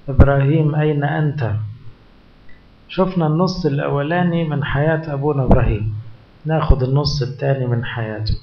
إبراهيم أين أنت شفنا النص الأولاني من حياة أبونا إبراهيم ناخد النص الثاني من حياته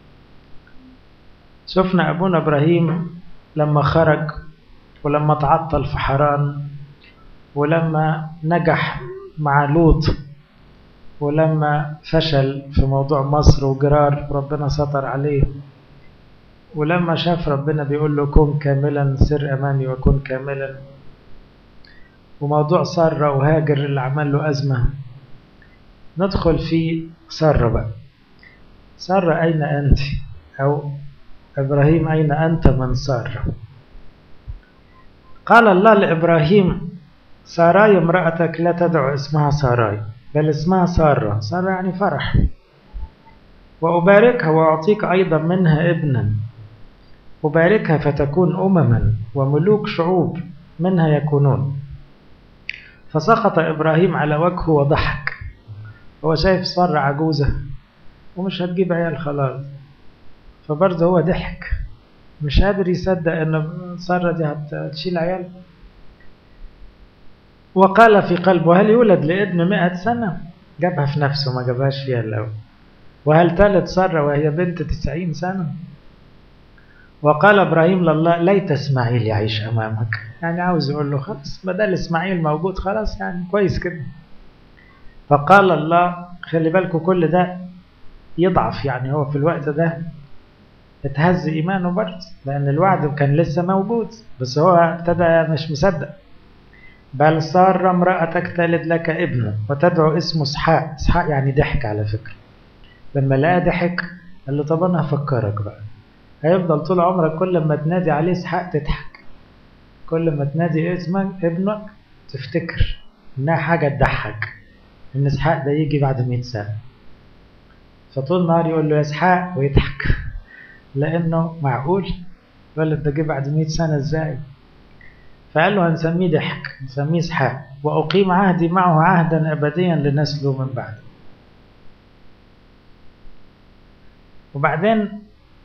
شفنا أبونا إبراهيم لما خرج ولما تعطل في حران ولما نجح مع لوط ولما فشل في موضوع مصر وجرار ربنا ستر عليه ولما شاف ربنا بيقول له كن كاملا سر أمامي وكن كاملا وموضوع سارة وهاجر اللي عمل له أزمة ندخل في سارة بقى سارة أين أنت أو إبراهيم أين أنت من سارة قال الله لإبراهيم ساراي امرأتك لا تدعو اسمها ساراي بل اسمها سارة سارة يعني فرح وأباركها وأعطيك أيضا منها ابنا أباركها فتكون أمما وملوك شعوب منها يكونون فسقط إبراهيم على وجهه وضحك هو شايف سارة عجوزة ومش هتجيب عيال خلاص فبرضه هو ضحك مش قادر يصدق ان سارة دي هتشيل عيال وقال في قلبه هل يولد لابن مئة سنة جابها في نفسه ما جابهاش فيها الأول وهل تلد سارة وهي بنت تسعين سنة وقال إبراهيم لله ليت إسماعيل يعيش أمامك يعني عاوز يقول له خلاص بدل إسماعيل موجود خلاص يعني كويس كده فقال الله خلي بالكم كل ده يضعف يعني هو في الوقت ده اتهز إيمانه برضه لأن الوعد كان لسه موجود بس هو ابتدى مش مصدق بل صار امرأتك تلد لك ابنه وتدعو اسمه اسحاق اسحاق يعني ضحك على فكرة لما لقاه ضحك قال له طب أنا هفكرك بقى هيفضل طول عمرك كل ما تنادي عليه اسحاق تضحك كل ما تنادي اسمك ابنك تفتكر انها حاجة تضحك ان اسحاق ده يجي بعد 100 سنة فطول النهار يقول له يا اسحاق ويضحك لانه معقول الولد ده جه بعد 100 سنة ازاي فقال له هنسميه ضحك نسميه اسحاق واقيم عهدي معه عهدا ابديا لنسله من بعده وبعدين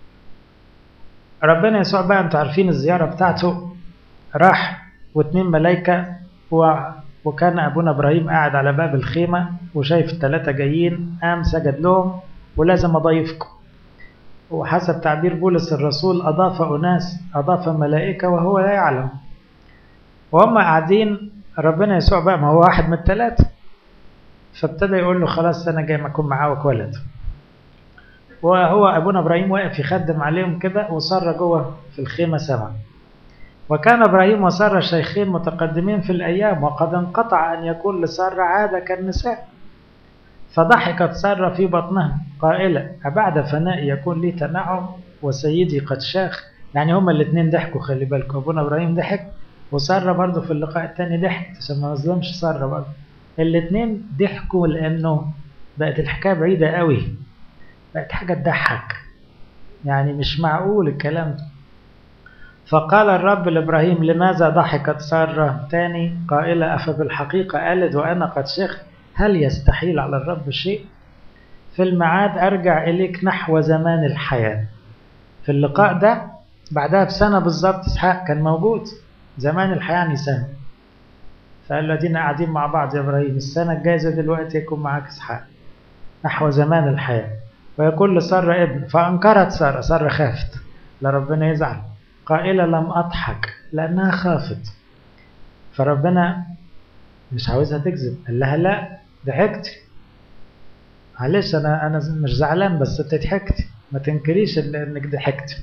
ربنا يسوع بقى انتوا عارفين الزيارة بتاعته راح واتنين ملايكة و... وكان أبونا إبراهيم قاعد على باب الخيمة وشايف التلاتة جايين قام سجد لهم ولازم أضيفكم وحسب تعبير بولس الرسول أضاف أناس أضاف ملائكة وهو لا يعلم وهم قاعدين ربنا يسوع بقى ما هو واحد من التلاتة فابتدى يقول له خلاص أنا جاي ما أكون معاك ولد وهو أبونا إبراهيم واقف يخدم عليهم كده وصار جوه في الخيمة سما وكان إبراهيم وسارة شيخين متقدمين في الأيام وقد انقطع أن يكون لسارة عادة كالنساء فضحكت سارة في بطنها قائلة أبعد فناء يكون لي تنعم وسيدي قد شاخ يعني هما الاثنين ضحكوا خلي بالكم أبونا إبراهيم ضحك وسارة برضه في اللقاء الثاني ضحكت عشان ما نظلمش سارة برضه الاثنين ضحكوا لأنه بقت الحكاية بعيدة قوي بقت حاجة تضحك يعني مش معقول الكلام ده فقال الرب لإبراهيم لماذا ضحكت سارة تاني قائلة أفبالحقيقة ألد وأنا قد شيخ هل يستحيل على الرب شيء في المعاد أرجع إليك نحو زمان الحياة في اللقاء ده بعدها بسنة بالظبط إسحاق كان موجود زمان الحياة يعني سنة فقال له دينا قاعدين مع بعض يا إبراهيم السنة الجايزة دلوقتي يكون معاك إسحاق نحو زمان الحياة ويقول لسارة ابن فأنكرت سارة سارة خافت لربنا يزعل قائلة لم أضحك لأنها خافت فربنا مش عاوزها تكذب قال لها لا ضحكت معلش أنا أنا مش زعلان بس أنت ضحكت ما تنكريش إنك ضحكت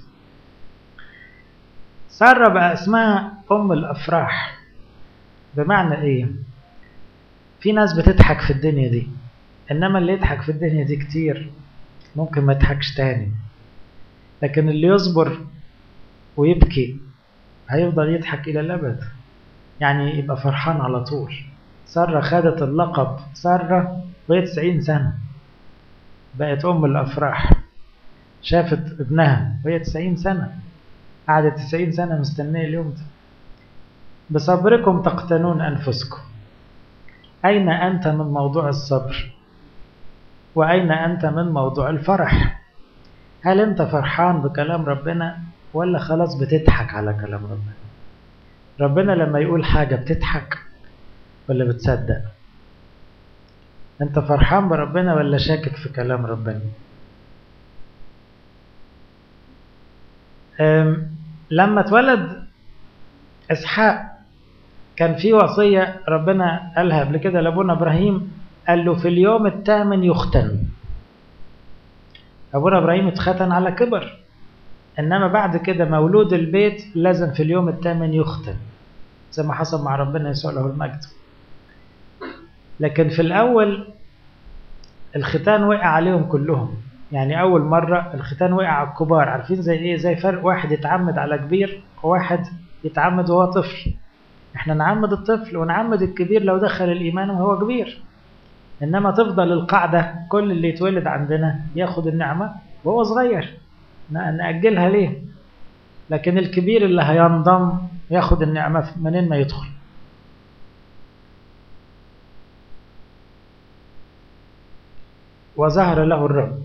سارة بقى اسمها أم الأفراح بمعنى إيه؟ في ناس بتضحك في الدنيا دي إنما اللي يضحك في الدنيا دي كتير ممكن ما يضحكش تاني لكن اللي يصبر ويبكي هيفضل يضحك إلى الأبد يعني يبقى فرحان على طول سارة خدت اللقب سارة وهي 90 سنة بقت أم الأفراح شافت ابنها وهي 90 سنة قعدت 90 سنة مستنية اليوم ده بصبركم تقتنون أنفسكم أين أنت من موضوع الصبر وأين أنت من موضوع الفرح هل أنت فرحان بكلام ربنا ولا خلاص بتضحك على كلام ربنا ربنا لما يقول حاجة بتضحك ولا بتصدق انت فرحان بربنا ولا شاكك في كلام ربنا لما اتولد اسحاق كان في وصية ربنا قالها قبل كده لابونا ابراهيم قال له في اليوم الثامن يختن ابونا ابراهيم اتختن على كبر انما بعد كده مولود البيت لازم في اليوم الثامن يختن زي ما حصل مع ربنا يسوع له المجد لكن في الاول الختان وقع عليهم كلهم يعني اول مره الختان وقع على الكبار عارفين زي ايه زي فرق واحد يتعمد على كبير وواحد يتعمد وهو طفل احنا نعمد الطفل ونعمد الكبير لو دخل الايمان وهو كبير انما تفضل القاعده كل اللي يتولد عندنا ياخد النعمه وهو صغير ناجلها ليه لكن الكبير اللي هينضم ياخد النعمه منين ما يدخل وظهر له الرب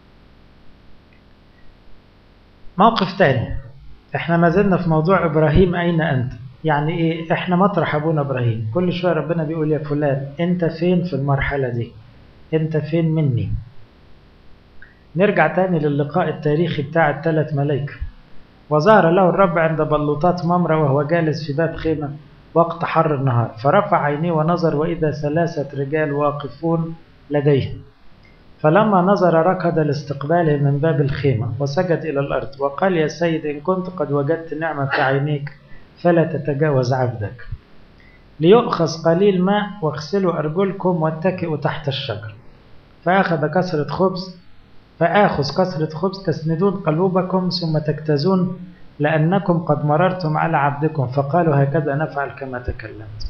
موقف تاني احنا ما زلنا في موضوع ابراهيم اين انت يعني ايه احنا مطرح ابونا ابراهيم كل شويه ربنا بيقول يا فلان انت فين في المرحله دي انت فين مني نرجع تاني للقاء التاريخي بتاع الثلاث ملائكه وظهر له الرب عند بلوطات ممرة وهو جالس في باب خيمة وقت حر النهار فرفع عينيه ونظر وإذا ثلاثة رجال واقفون لديه فلما نظر ركض لاستقباله من باب الخيمة وسجد إلى الأرض وقال يا سيد إن كنت قد وجدت نعمة عينيك فلا تتجاوز عبدك ليؤخذ قليل ماء واغسلوا أرجلكم واتكئوا تحت الشجر فأخذ كسرة خبز فآخذ كسرة خبز تسندون قلوبكم ثم تجتازون لأنكم قد مررتم على عبدكم فقالوا هكذا نفعل كما تكلمت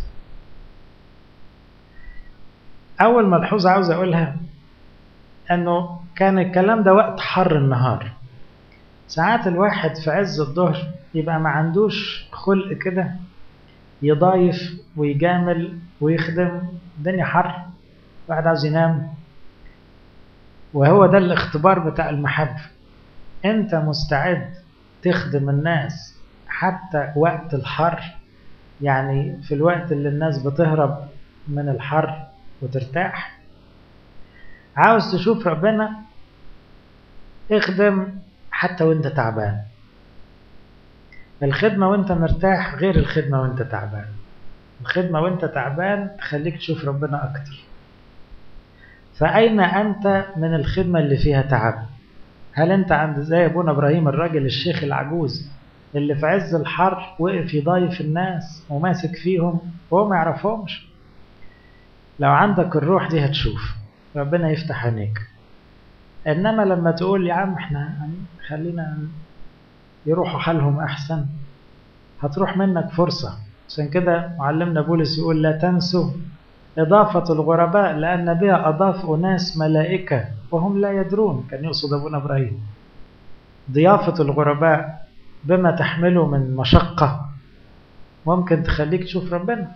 أول ملحوظة عاوز أقولها أنه كان الكلام ده وقت حر النهار ساعات الواحد في عز الظهر يبقى ما عندوش خلق كده يضايف ويجامل ويخدم الدنيا حر واحد عاوز ينام وهو ده الاختبار بتاع المحبة انت مستعد تخدم الناس حتى وقت الحر يعني في الوقت اللي الناس بتهرب من الحر وترتاح عاوز تشوف ربنا اخدم حتى وانت تعبان الخدمة وانت مرتاح غير الخدمة وانت تعبان الخدمة وانت تعبان تخليك تشوف ربنا أكتر فأين أنت من الخدمة اللي فيها تعب هل أنت عند زي أبونا إبراهيم الراجل الشيخ العجوز اللي في عز الحر وقف يضايف الناس وماسك فيهم وهو ما يعرفهمش لو عندك الروح دي هتشوف ربنا يفتح عينيك انما لما تقول يا عم احنا خلينا يروحوا حالهم احسن هتروح منك فرصة عشان كده معلمنا بولس يقول لا تنسوا إضافة الغرباء لأن بها أضاف أناس ملائكة وهم لا يدرون كان يقصد أبونا إبراهيم ضيافة الغرباء بما تحمله من مشقة ممكن تخليك تشوف ربنا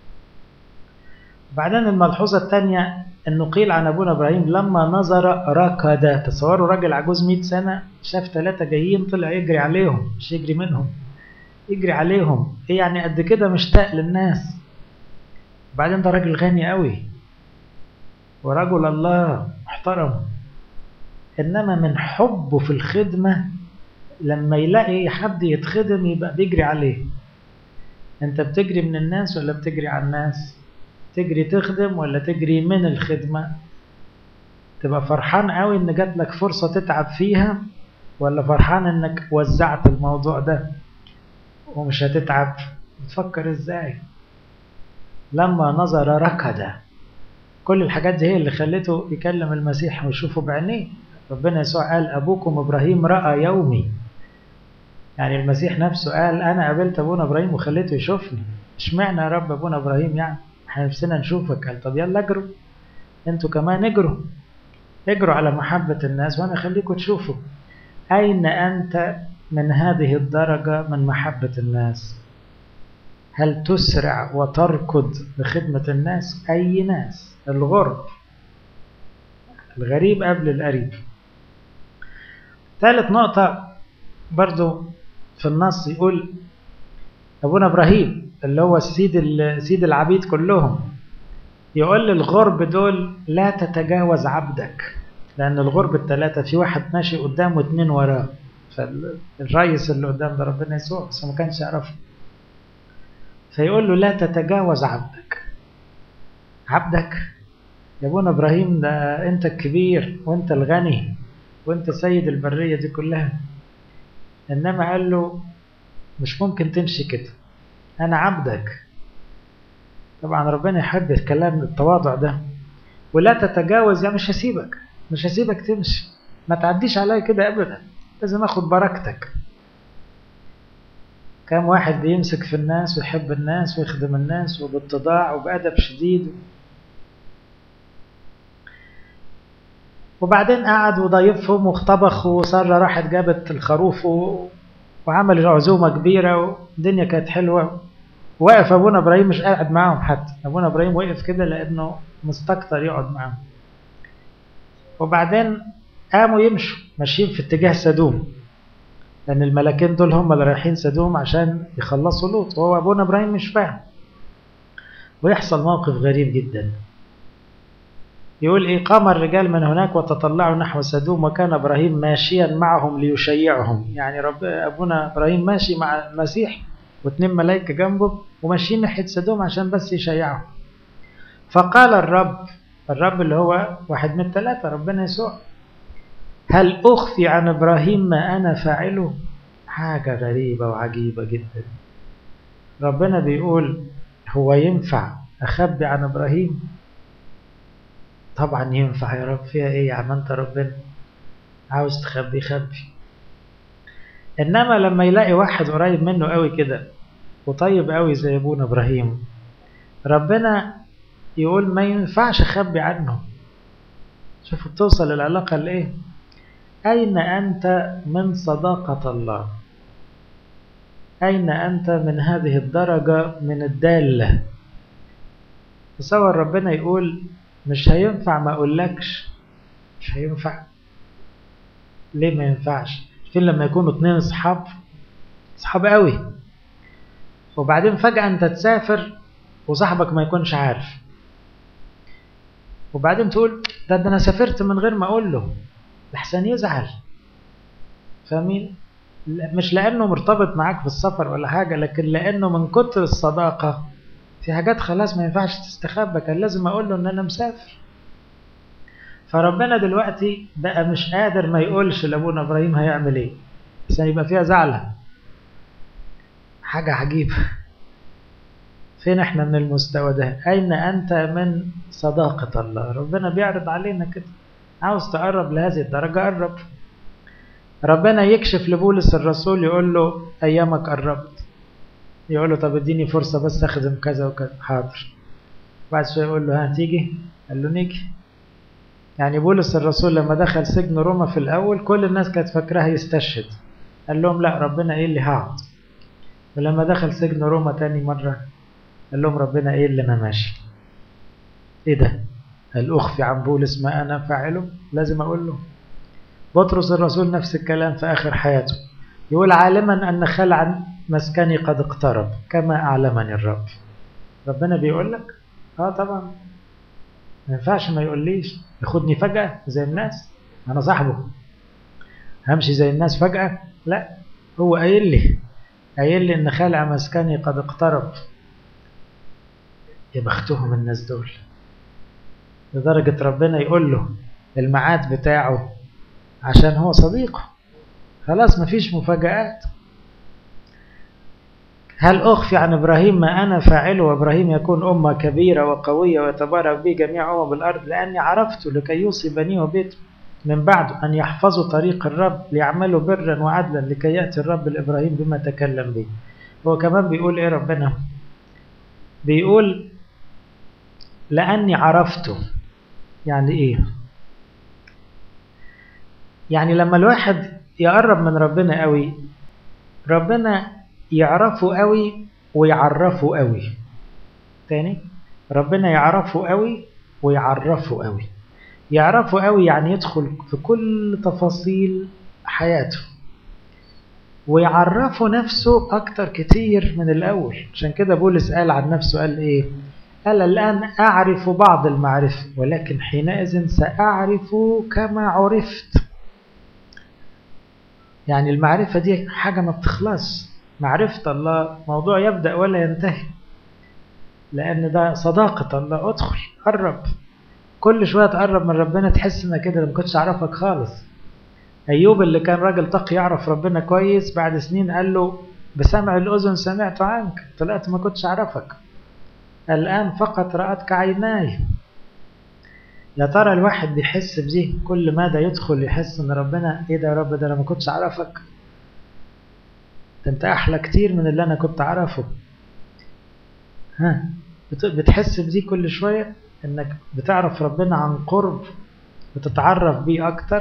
بعدين الملحوظة الثانية أنه قيل عن أبونا إبراهيم لما نظر ركض تصوروا راجل عجوز 100 سنة شاف ثلاثة جايين طلع يجري عليهم مش يجري منهم يجري عليهم إيه يعني قد كده مشتاق للناس بعدين ده راجل غني قوي ورجل الله محترم إنما من حبه في الخدمة لما يلاقي حد يتخدم يبقى بيجري عليه انت بتجري من الناس ولا بتجري على الناس تجري تخدم ولا تجري من الخدمة تبقى فرحان قوي ان جات لك فرصة تتعب فيها ولا فرحان انك وزعت الموضوع ده ومش هتتعب تفكر ازاي لما نظر ركض كل الحاجات دي هي اللي خلته يكلم المسيح ويشوفه بعينيه ربنا يسوع قال أبوكم إبراهيم رأى يومي يعني المسيح نفسه قال أنا قابلت أبونا إبراهيم وخليته يشوفني اشمعنى يا رب أبونا إبراهيم يعني احنا نفسنا نشوفك قال طب يلا اجروا انتوا كمان اجروا اجروا على محبة الناس وأنا أخليكم تشوفوا أين أنت من هذه الدرجة من محبة الناس هل تسرع وتركض لخدمة الناس أي ناس الغرب الغريب قبل القريب ثالث نقطة برضو في النص يقول أبونا إبراهيم اللي هو سيد سيد العبيد كلهم يقول للغرب دول لا تتجاوز عبدك لأن الغرب الثلاثة في واحد ماشي قدام واثنين وراه فالرئيس اللي قدام ده ربنا يسوع بس ما كانش يعرفه فيقول له لا تتجاوز عبدك عبدك يا ابونا ابراهيم ده انت الكبير وانت الغني وانت سيد البريه دي كلها انما قال له مش ممكن تمشي كده انا عبدك طبعا ربنا يحب الكلام التواضع ده ولا تتجاوز يعني مش هسيبك مش هسيبك تمشي ما تعديش عليا كده ابدا لازم اخد بركتك كم واحد بيمسك في الناس ويحب الناس ويخدم الناس وباتضاع وبأدب شديد وبعدين قعد وضيفهم واختبخ وسارة راحت جابت الخروف وعمل عزومة كبيرة والدنيا كانت حلوة وقف أبونا إبراهيم مش قاعد معاهم حتى أبونا إبراهيم وقف كده لأنه مستكتر يقعد معاهم وبعدين قاموا يمشوا ماشيين في اتجاه سدوم لأن الملكين دول هم اللي رايحين سدوم عشان يخلصوا لوط وهو أبونا إبراهيم مش فاهم ويحصل موقف غريب جدا يقول إيه قام الرجال من هناك وتطلعوا نحو سدوم وكان إبراهيم ماشيا معهم ليشيعهم يعني رب أبونا إبراهيم ماشي مع المسيح واثنين ملائكة جنبه وماشيين ناحية سدوم عشان بس يشيعهم فقال الرب الرب اللي هو واحد من الثلاثة ربنا يسوع هل أخفي عن إبراهيم ما أنا فاعله حاجة غريبة وعجيبة جدا ربنا بيقول هو ينفع أخبي عن إبراهيم طبعا ينفع يا رب فيها إيه يا عم أنت ربنا عاوز تخبي خبي إنما لما يلاقي واحد قريب منه قوي كده وطيب قوي زي أبونا إبراهيم ربنا يقول ما ينفعش أخبي عنه شوفوا بتوصل العلاقة لإيه أين أنت من صداقة الله أين أنت من هذه الدرجة من الدالة تصور ربنا يقول مش هينفع ما أقولكش مش هينفع ليه ما ينفعش فين لما يكونوا اتنين اصحاب اصحاب قوي وبعدين فجأة انت تسافر وصاحبك ما يكونش عارف وبعدين تقول ده, ده انا سافرت من غير ما اقول له لحسن يزعل فاهمين مش لانه مرتبط معاك في السفر ولا حاجه لكن لانه من كتر الصداقه في حاجات خلاص ما ينفعش تستخبى كان لازم اقول له ان انا مسافر فربنا دلوقتي بقى مش قادر ما يقولش لابونا ابراهيم هيعمل ايه عشان يبقى فيها زعلة حاجة عجيبة فين احنا من المستوى ده اين انت من صداقة الله ربنا بيعرض علينا كده عاوز تقرب لهذه الدرجة قرب ربنا يكشف لبولس الرسول يقول له ايامك قربت يقول له طب اديني فرصة بس اخدم كذا وكذا حاضر بعد شوية يقول له ها تيجي قال له نيجي يعني بولس الرسول لما دخل سجن روما في الأول كل الناس كانت فاكراها يستشهد قال لهم لا ربنا ايه اللي هقعد ولما دخل سجن روما تاني مرة قال لهم ربنا ايه اللي انا ماشي ايه ده هل اخفي عن بولس ما انا فاعله لازم اقول له بطرس الرسول نفس الكلام في اخر حياته يقول عالما ان خلع مسكني قد اقترب كما اعلمني الرب ربنا بيقول لك اه طبعا ما ينفعش ما يقوليش ياخدني فجأة زي الناس أنا صاحبه همشي زي الناس فجأة لا هو قايل لي قايل لي إن خلع مسكني قد اقترب يا بختهم الناس دول لدرجة ربنا يقول له الميعاد بتاعه عشان هو صديقه خلاص مفيش مفاجآت هل أخفي عن إبراهيم ما أنا فاعله وإبراهيم يكون أمة كبيرة وقوية ويتبارك به جميع أمم الأرض لأني عرفت لكي يوصي بني وبيت من بعد أن يحفظوا طريق الرب ليعملوا برا وعدلا لكي يأتي الرب لإبراهيم بما تكلم به هو كمان بيقول إيه ربنا بيقول لأني عرفته يعني إيه يعني لما الواحد يقرب من ربنا قوي ربنا يعرفه قوي ويعرفه قوي تاني ربنا يعرفه قوي ويعرفه قوي يعرفه قوي يعني يدخل في كل تفاصيل حياته ويعرفوا نفسه أكتر كتير من الأول عشان كده بولس قال عن نفسه قال إيه قال الآن أعرف بعض المعرفة ولكن حينئذ سأعرف كما عرفت يعني المعرفة دي حاجة ما بتخلص معرفة الله موضوع يبدأ ولا ينتهي لأن ده صداقة الله ادخل قرب كل شوية تقرب من ربنا تحس انك كده ما كنتش اعرفك خالص ايوب اللي كان راجل تقي يعرف ربنا كويس بعد سنين قال له بسمع الاذن سمعت عنك طلعت ما كنتش اعرفك الان فقط رأتك عيناي يا ترى الواحد بيحس بدي كل ماذا يدخل يحس ان ربنا ايه ده يا رب ده انا ما كنتش اعرفك ده انت احلى كتير من اللي انا كنت اعرفه ها بتحس بدي كل شويه انك بتعرف ربنا عن قرب وتتعرف بيه اكتر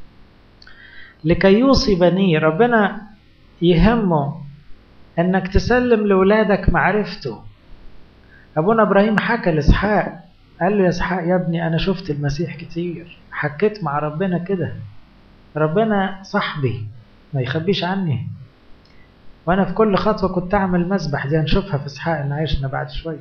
لكي يوصي بنيه ربنا يهمه انك تسلم لاولادك معرفته ابونا ابراهيم حكى لاسحاق قال له يا اسحاق يا ابني انا شفت المسيح كتير حكيت مع ربنا كده ربنا صاحبي ما يخبيش عني وانا في كل خطوه كنت اعمل مسبح دي هنشوفها في اسحاق ان عيشنا بعد شويه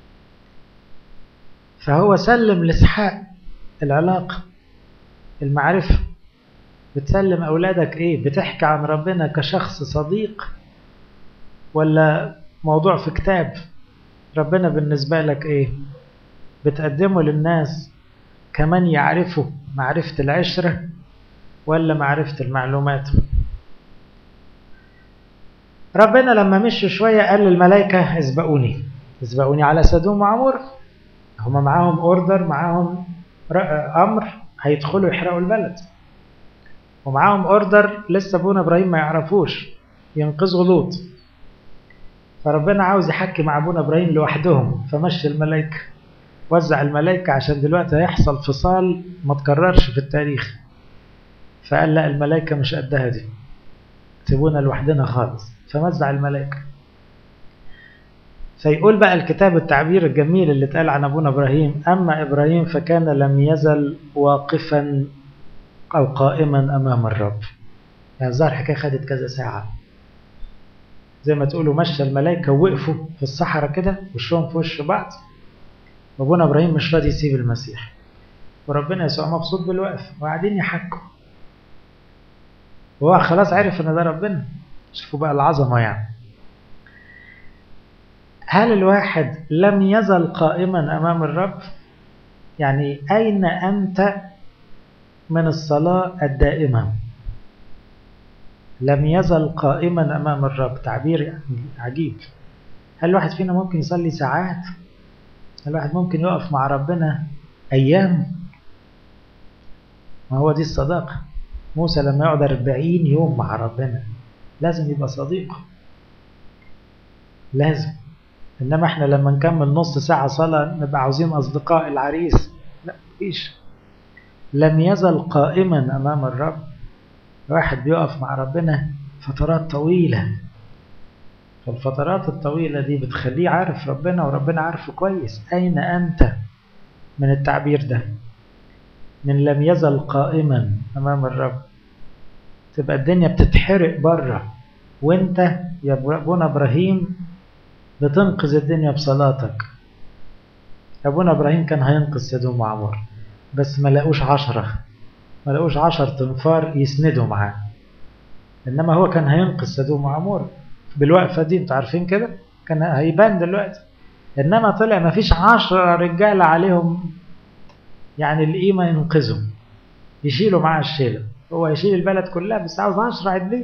فهو سلم لاسحاق العلاقه المعرفه بتسلم اولادك ايه بتحكي عن ربنا كشخص صديق ولا موضوع في كتاب ربنا بالنسبه لك ايه بتقدمه للناس كمان يعرفوا معرفه العشره ولا معرفه المعلومات ربنا لما مشوا شويه قال للملائكه اسبقوني اسبقوني على سدوم وعمور هما معاهم اوردر معاهم امر هيدخلوا يحرقوا البلد ومعاهم اوردر لسه ابونا ابراهيم ما يعرفوش ينقذوا لوط فربنا عاوز يحكي مع ابونا ابراهيم لوحدهم فمشي الملائكه وزع الملائكه عشان دلوقتي هيحصل فصال ما تكررش في التاريخ فقال لا الملائكه مش قدها دي سيبونا لوحدنا خالص فمزع الملائكه فيقول بقى الكتاب التعبير الجميل اللي اتقال عن ابونا ابراهيم اما ابراهيم فكان لم يزل واقفا او قائما امام الرب يعني الظاهر حكايه خدت كذا ساعه زي ما تقولوا مشى الملائكه ووقفوا في الصحراء كده وشهم في وش بعض وابونا ابراهيم مش راضي يسيب المسيح وربنا يسوع مبسوط بالوقف وقاعدين يحكوا وهو خلاص عرف ان ده ربنا شوفوا بقى العظمه يعني هل الواحد لم يزل قائما امام الرب يعني اين انت من الصلاه الدائمه لم يزل قائما امام الرب تعبير عجيب هل الواحد فينا ممكن يصلي ساعات هل الواحد ممكن يقف مع ربنا ايام ما هو دي الصداقه موسى لما يقعد 40 يوم مع ربنا لازم يبقى صديق لازم انما احنا لما نكمل نص ساعة صلاة نبقى عاوزين اصدقاء العريس لا مفيش لم يزل قائما امام الرب واحد بيقف مع ربنا فترات طويلة فالفترات الطويلة دي بتخليه عارف ربنا وربنا عارفه كويس أين أنت من التعبير ده من لم يزل قائما أمام الرب تبقى الدنيا بتتحرق بره وانت يا ابونا ابراهيم بتنقذ الدنيا بصلاتك ابونا ابراهيم كان هينقذ سدوم وعمور بس ما لقوش عشرة ما لقوش عشر تنفار يسندوا معاه انما هو كان هينقذ سدوم وعمور بالوقفة دي انتوا عارفين كده كان هيبان دلوقتي انما طلع ما فيش عشرة رجالة عليهم يعني القيمة ينقذهم يشيلوا معاه الشيلة هو يشيل البلد كلها بس عاوز عشرة عدلين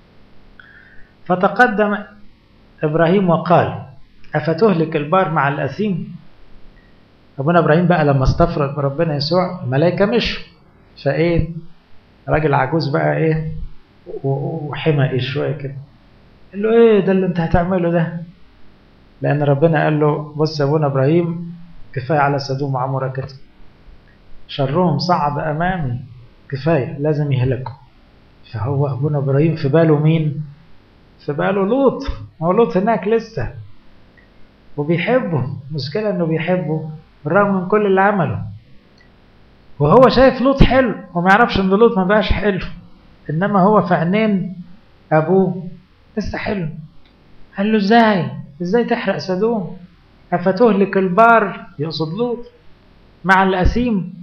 فتقدم إبراهيم وقال أفتهلك البار مع الأثيم أبونا إبراهيم بقى لما استفرد بربنا يسوع الملائكة مشوا فإيه راجل عجوز بقى إيه وحمى إيه شوية كده قال له إيه ده اللي أنت هتعمله ده لأن ربنا قال له بص يا أبونا إبراهيم كفاية على سدوم وعمورة كده شرهم صعد أمامي كفاية لازم يهلكوا فهو أبونا إبراهيم في باله مين في باله لوط هو لوط هناك لسه وبيحبه المشكلة انه بيحبه بالرغم من كل اللي عمله وهو شايف لوط حلو وما يعرفش ان لوط ما بقاش حلو انما هو في عينين أبوه لسه حلو قال له ازاي ازاي تحرق سدوم أفتهلك البار يقصد لوط مع الأسيم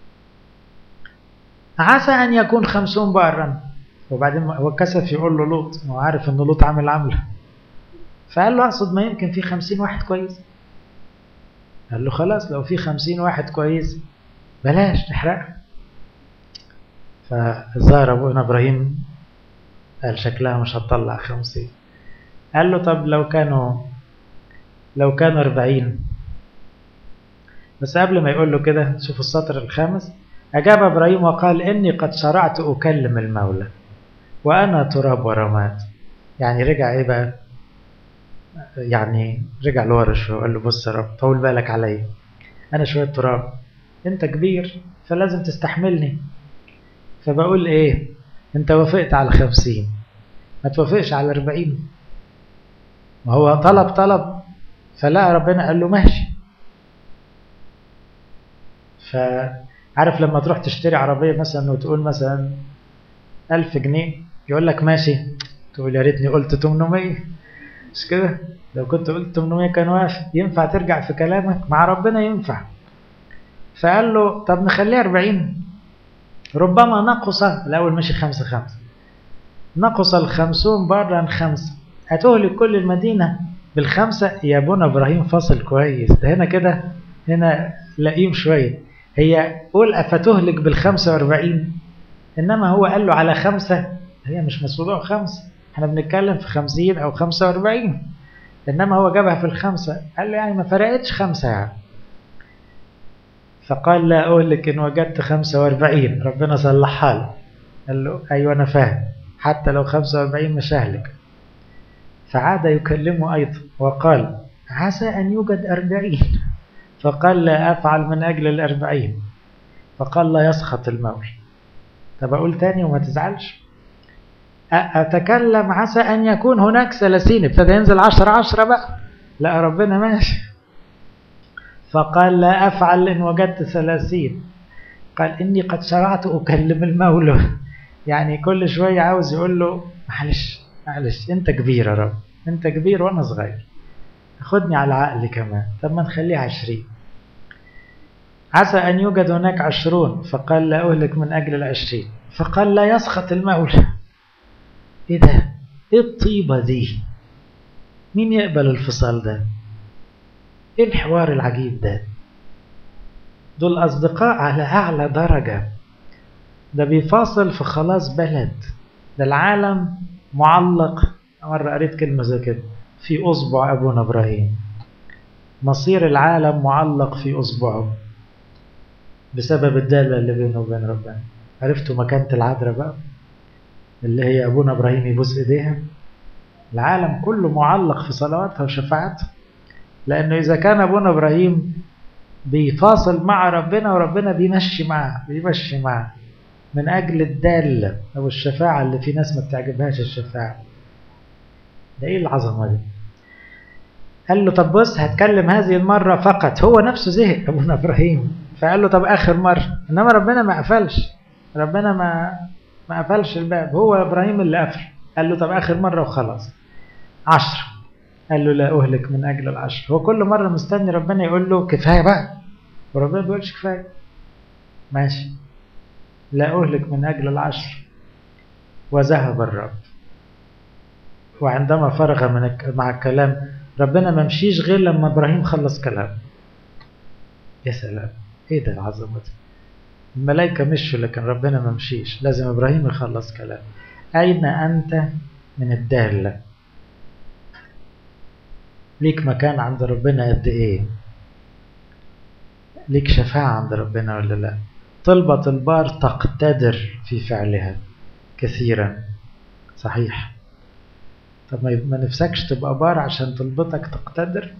عسى أن يكون خمسون بارا وبعدين هو كسف يقول له لوط هو عارف ان لوط عامل عمله فقال له اقصد ما يمكن في خمسين واحد كويس قال له خلاص لو في خمسين واحد كويس بلاش نحرقها فظهر ابونا ابراهيم قال شكلها مش هتطلع خمسين قال له طب لو كانوا لو كانوا أربعين بس قبل ما يقول له كده شوف السطر الخامس أجاب إبراهيم وقال إني قد شرعت أكلم المولى وأنا تراب ورماد يعني رجع إيه بقى يعني رجع لورا شوية قال له بص يا رب طول بالك عليا أنا شوية تراب أنت كبير فلازم تستحملني فبقول إيه أنت وافقت على خمسين ما توافقش على أربعين ما هو طلب طلب فلا ربنا قال له ماشي فعارف لما تروح تشتري عربية مثلا وتقول مثلا ألف جنيه يقول لك ماشي تقول يا ريتني قلت 800 مش كده لو كنت قلت 800 كان وافق ينفع ترجع في كلامك مع ربنا ينفع فقال له طب نخليها 40 ربما نقص الأول مشي خمسة خمسة نقص الخمسون برا خمسة هتهلك كل المدينة بالخمسة يا ابونا إبراهيم فاصل كويس ده هنا كده هنا لئيم شوية هي قول أفتهلك بالخمسة واربعين إنما هو قال له على خمسة هي مش مسؤولة خمسة احنا بنتكلم في خمسين أو خمسة واربعين إنما هو جابها في الخمسة قال له يعني ما فرقتش خمسة يعني فقال لا أقول لك إن وجدت خمسة واربعين ربنا صلحها له قال له أيوة أنا فاهم حتى لو خمسة واربعين مش أهلك فعاد يكلمه أيضا وقال عسى أن يوجد أربعين فقال لا أفعل من أجل الأربعين فقال لا يسخط المول طب أقول تاني وما تزعلش أتكلم عسى أن يكون هناك ثلاثين ابتدى ينزل عشر عشرة بقى لا ربنا ماشي فقال لا أفعل إن وجدت ثلاثين قال إني قد شرعت أكلم المولى يعني كل شوية عاوز يقول له معلش معلش أنت كبير يا رب أنت كبير وأنا صغير خدني على عقلي كمان طب ما نخليه عشرين عسى أن يوجد هناك عشرون فقال لا أهلك من أجل العشرين فقال لا يسخط المولى إيه ده إيه الطيبة دي مين يقبل الفصال ده إيه الحوار العجيب ده دول أصدقاء على أعلى درجة ده بيفاصل في خلاص بلد ده العالم معلق مرة قريت كلمة زي كده في أصبع أبونا إبراهيم مصير العالم معلق في أصبعه بسبب الدالة اللي بينه وبين ربنا عرفتوا مكانة العذراء بقى اللي هي أبونا إبراهيم يبوس إيديها العالم كله معلق في صلواتها وشفاعتها لأنه إذا كان أبونا إبراهيم بيفاصل مع ربنا وربنا بيمشي معاه بيمشي معاه من أجل الدالة أو الشفاعة اللي في ناس ما بتعجبهاش الشفاعة ده إيه العظمة دي قال له طب بص هتكلم هذه المرة فقط هو نفسه زهق أبونا إبراهيم فقال له طب آخر مرة إنما ربنا ما قفلش ربنا ما ما قفلش الباب هو إبراهيم اللي قفل قال له طب آخر مرة وخلاص عشر قال له لا أهلك من أجل العشر هو كل مرة مستني ربنا يقول له كفاية بقى وربنا بيقولش كفاية ماشي لا أهلك من أجل العشر وذهب الرب وعندما فرغ من مع الكلام ربنا ما مشيش غير لما إبراهيم خلص كلام يا سلام ايه ده العظمة دي الملائكة مشوا لكن ربنا ما مشيش لازم إبراهيم يخلص كلام أين أنت من الدالة ليك مكان عند ربنا قد إيه ليك شفاعة عند ربنا ولا لا طلبة البار تقتدر في فعلها كثيرا صحيح طب ما نفسكش تبقى بار عشان طلبتك تقتدر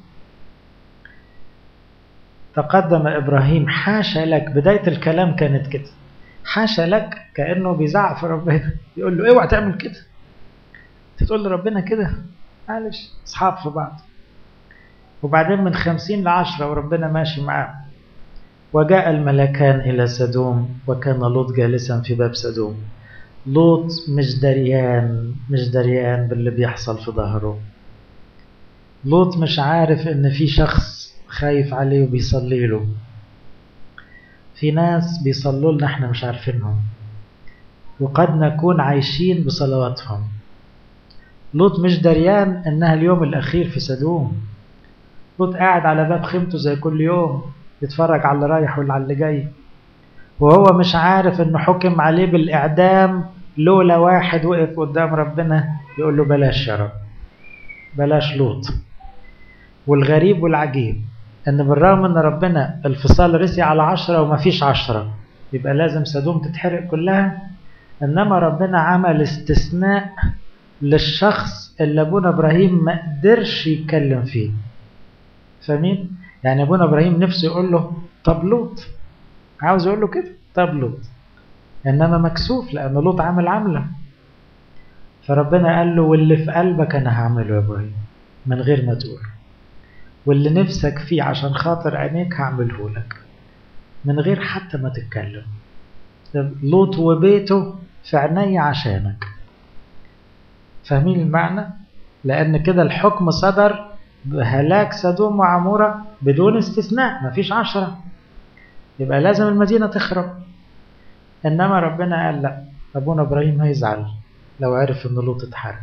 تقدم إبراهيم حاشا لك بداية الكلام كانت كده حاشا لك كأنه بيزعق في ربنا يقول له اوعى تعمل كده تقول لربنا كده معلش اصحاب في بعض وبعدين من خمسين لعشرة وربنا ماشي معاه وجاء الملكان إلى سدوم وكان لوط جالسا في باب سدوم لوط مش دريان مش دريان باللي بيحصل في ظهره لوط مش عارف ان في شخص خايف عليه وبيصلي له في ناس بيصلوا لنا احنا مش عارفينهم وقد نكون عايشين بصلواتهم لوط مش دريان انها اليوم الاخير في سدوم لوط قاعد على باب خيمته زي كل يوم يتفرج على اللي رايح واللي على اللي جاي وهو مش عارف انه حكم عليه بالاعدام لولا واحد وقف قدام ربنا يقول له بلاش يا رب بلاش لوط والغريب والعجيب ان بالرغم ان ربنا الفصال رسي على عشرة وما فيش عشرة يبقى لازم سدوم تتحرق كلها انما ربنا عمل استثناء للشخص اللي ابونا ابراهيم ما قدرش يتكلم فيه فاهمين يعني ابونا ابراهيم نفسه يقول له طب لوط عاوز يقول له كده طب لوط انما مكسوف لان لوط عامل عمله فربنا قال له واللي في قلبك انا هعمله يا ابراهيم من غير ما تقول واللي نفسك فيه عشان خاطر عينيك هعمله لك من غير حتى ما تتكلم لوط وبيته في عيني عشانك فاهمين المعنى لان كده الحكم صدر بهلاك سدوم وعمورة بدون استثناء مفيش عشرة يبقى لازم المدينة تخرب إنما ربنا قال لا أبونا إبراهيم هيزعل لو عرف إن لوط اتحرق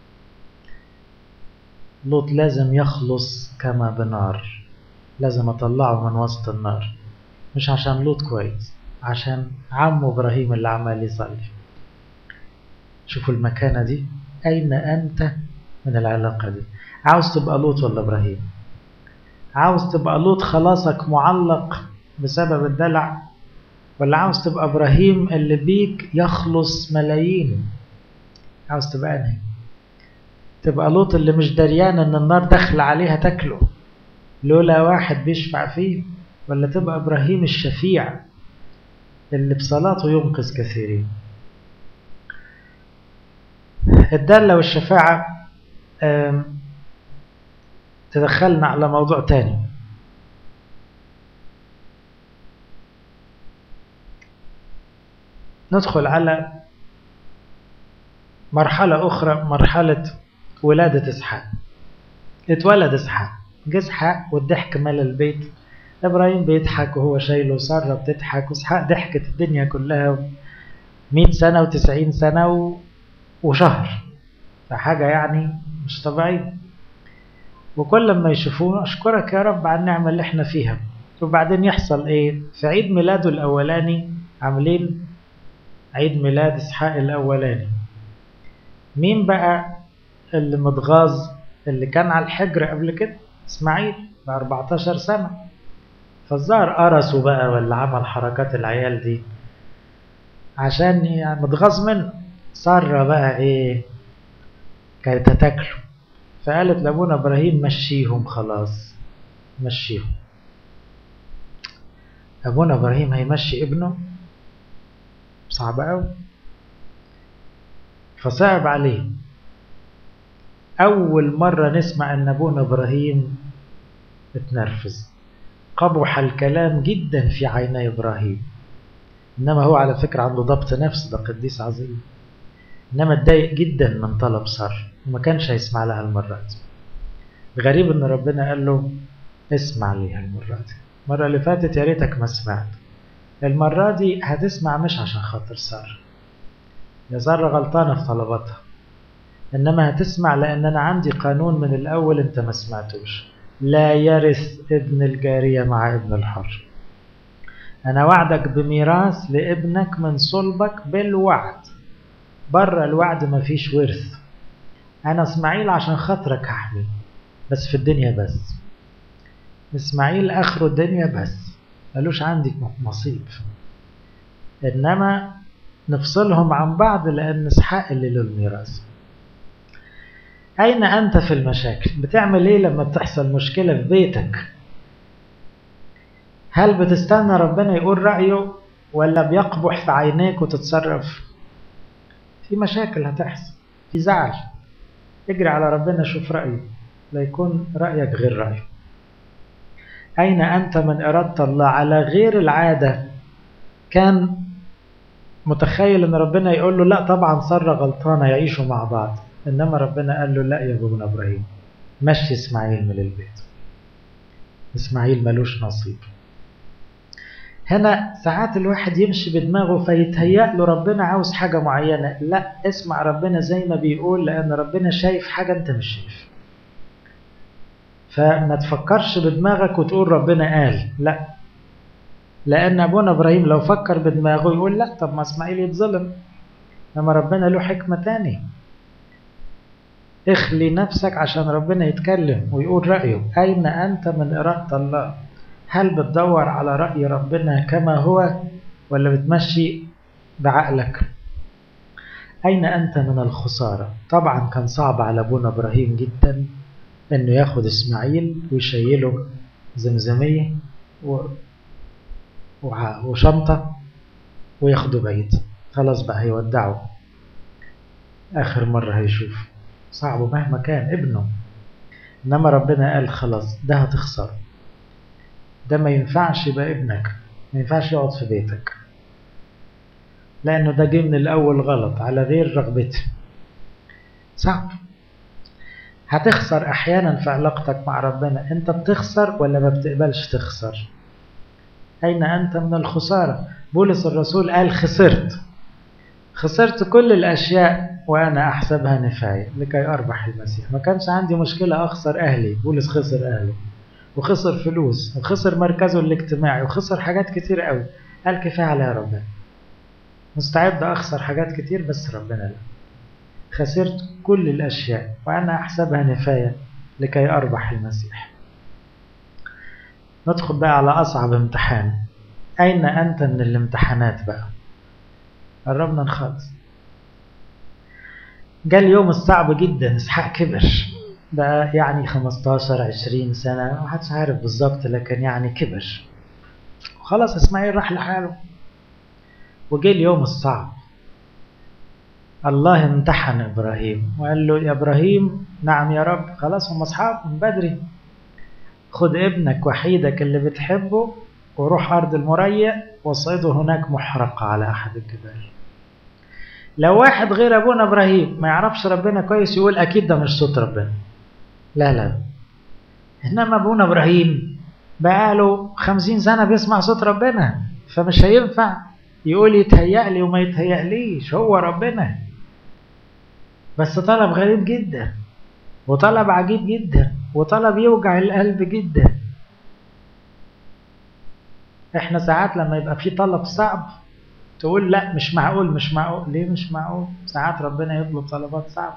لوط لازم يخلص كما بنار لازم أطلعه من وسط النار مش عشان لوط كويس عشان عمه إبراهيم اللي عمال يصلي شوفوا المكانة دي أين أنت من العلاقة دي عاوز تبقى لوط ولا إبراهيم عاوز تبقى لوط خلاصك معلق بسبب الدلع ولا عاوز تبقى إبراهيم اللي بيك يخلص ملايين عاوز تبقى أنهي تبقى لوط اللي مش دريان ان النار داخله عليها تاكله لولا واحد بيشفع فيه ولا تبقى ابراهيم الشفيع اللي بصلاته ينقذ كثيرين الدالة والشفاعة تدخلنا على موضوع تاني ندخل على مرحلة أخرى مرحلة ولادة إسحاق اتولد إسحاق جه إسحاق والضحك مال البيت إبراهيم بيضحك وهو شايله سارة بتضحك وإسحاق ضحكت الدنيا كلها مئة سنة وتسعين سنة و... وشهر فحاجة يعني مش طبيعية وكل ما يشوفوه أشكرك يا رب على النعمة اللي احنا فيها وبعدين يحصل ايه في عيد ميلاده الأولاني عاملين عيد ميلاد إسحاق الأولاني مين بقى اللي متغاظ اللي كان على الحجر قبل كده اسماعيل ب 14 سنة فالظاهر قرصه بقى ولا عمل حركات العيال دي عشان يعني متغاظ منه سارة بقى ايه كانت هتاكله فقالت لابونا ابراهيم مشيهم خلاص مشيهم ابونا ابراهيم هيمشي ابنه صعب قوي فصعب عليه أول مرة نسمع أن أبونا إبراهيم اتنرفز قبح الكلام جدا في عيني إبراهيم إنما هو على فكرة عنده ضبط نفس ده قديس عظيم إنما اتضايق جدا من طلب سار وما كانش هيسمع لها المرة دي غريب إن ربنا قال له اسمع ليها المرة دي المرة اللي فاتت يا ريتك ما سمعت المرة دي هتسمع مش عشان خاطر سار يا سارة غلطانة في طلباتها إنما هتسمع لأن أنا عندي قانون من الأول أنت ما سمعتوش لا يرث ابن الجارية مع ابن الحر أنا وعدك بميراث لابنك من صلبك بالوعد بره الوعد ما فيش ورث أنا إسماعيل عشان خاطرك هحمي بس في الدنيا بس إسماعيل آخره الدنيا بس ملوش عندي نصيب إنما نفصلهم عن بعض لأن إسحاق اللي له الميراث أين أنت في المشاكل؟ بتعمل إيه لما بتحصل مشكلة في بيتك؟ هل بتستنى ربنا يقول رأيه ولا بيقبح في عينيك وتتصرف؟ في مشاكل هتحصل في زعل اجري على ربنا شوف رأيه لا يكون رأيك غير رأيه أين أنت من إرادة الله على غير العادة كان متخيل ان ربنا يقول له لا طبعا سارة غلطانة يعيشوا مع بعض انما ربنا قال له لا يا ابونا ابراهيم مشي اسماعيل من البيت اسماعيل ملوش نصيب هنا ساعات الواحد يمشي بدماغه فيتهيأ له ربنا عاوز حاجة معينة لا اسمع ربنا زي ما بيقول لأن ربنا شايف حاجة أنت مش شايف فما تفكرش بدماغك وتقول ربنا قال لا لأن أبونا إبراهيم لو فكر بدماغه يقول لا طب ما إسماعيل يتظلم لما ربنا له حكمة تاني اخلي نفسك عشان ربنا يتكلم ويقول رأيه أين أنت من إرادة الله هل بتدور على رأي ربنا كما هو ولا بتمشي بعقلك أين أنت من الخسارة طبعا كان صعب على أبونا إبراهيم جدا أنه ياخد إسماعيل ويشيله زمزمية و... وشنطة وياخده بعيد خلاص بقى هيودعه آخر مرة هيشوف صعب مهما كان ابنه إنما ربنا قال خلاص ده هتخسر ده ما ينفعش يبقى ابنك ما ينفعش يقعد في بيتك لأنه ده جه من الأول غلط على غير رغبته صعب هتخسر أحيانا في علاقتك مع ربنا أنت بتخسر ولا ما بتقبلش تخسر أين أنت من الخسارة بولس الرسول قال خسرت خسرت كل الأشياء وأنا أحسبها نفاية لكي أربح المسيح ما كانش عندي مشكلة أخسر أهلي بولس خسر أهله وخسر فلوس وخسر مركزه الاجتماعي وخسر حاجات كتير قوي قال كفاية على ربنا مستعد أخسر حاجات كتير بس ربنا لا خسرت كل الأشياء وأنا أحسبها نفاية لكي أربح المسيح ندخل بقى على أصعب امتحان أين أنت من الامتحانات بقى قربنا نخلص جاء اليوم الصعب جدا إسحاق كبر بقى يعني 15 20 سنة ما حدش عارف بالظبط لكن يعني كبر خلاص اسماعيل راح لحاله وجه اليوم الصعب الله امتحن ابراهيم وقال له يا ابراهيم نعم يا رب خلاص هم اصحاب من بدري خد ابنك وحيدك اللي بتحبه وروح ارض المريع وصيده هناك محرقة على احد الجبال لو واحد غير ابونا ابراهيم ما يعرفش ربنا كويس يقول اكيد ده مش صوت ربنا لا لا انما ابونا ابراهيم بقاله خمسين سنة بيسمع صوت ربنا فمش هينفع يقول يتهيأ لي وما يتهيأليش هو ربنا بس طلب غريب جدا وطلب عجيب جدا وطلب يوجع القلب جدا احنا ساعات لما يبقى في طلب صعب تقول لا مش معقول مش معقول ليه مش معقول ساعات ربنا يطلب طلبات صعبة